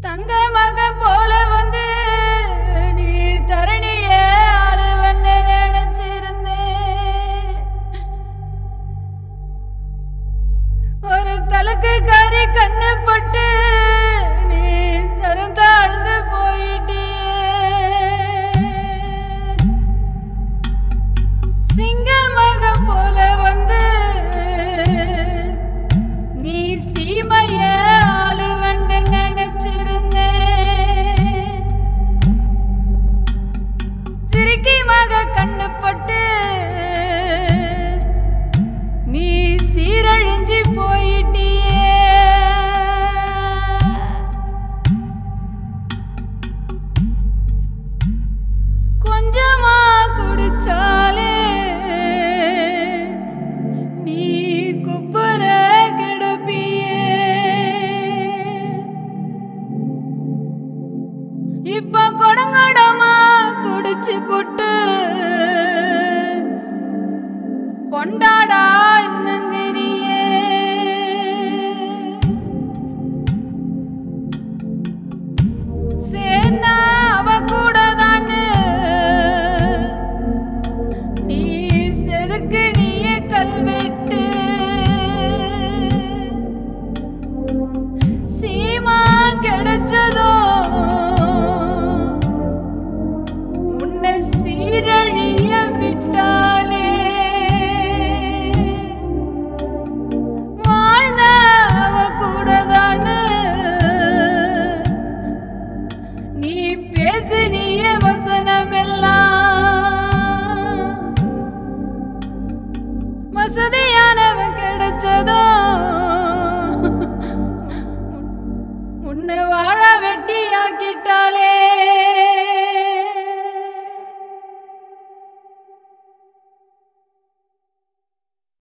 தங்க மகன் போல வந்து நீ தரணிய ஆளுவன்னு நினைச்சிருந்தேன் ஒரு தலக்கு காரி கண்ணு பட்டு நீ தரம் தாழ்ந்து போயிட்டியே சிங்க மகன் போல வந்து நீ சீமைய ஆளுவன்னு நினைச்சிருந்தேன் சிரிக்கி மக கண்ணு பட்டு நீ சீரழிஞ்சு போயிட்டியே கொஞ்சமா குடிச்சாலே நீ குப்புற கிடப்பியே இப்ப கொடங்கடமா குடிச்சு புட்டு கொண்டாட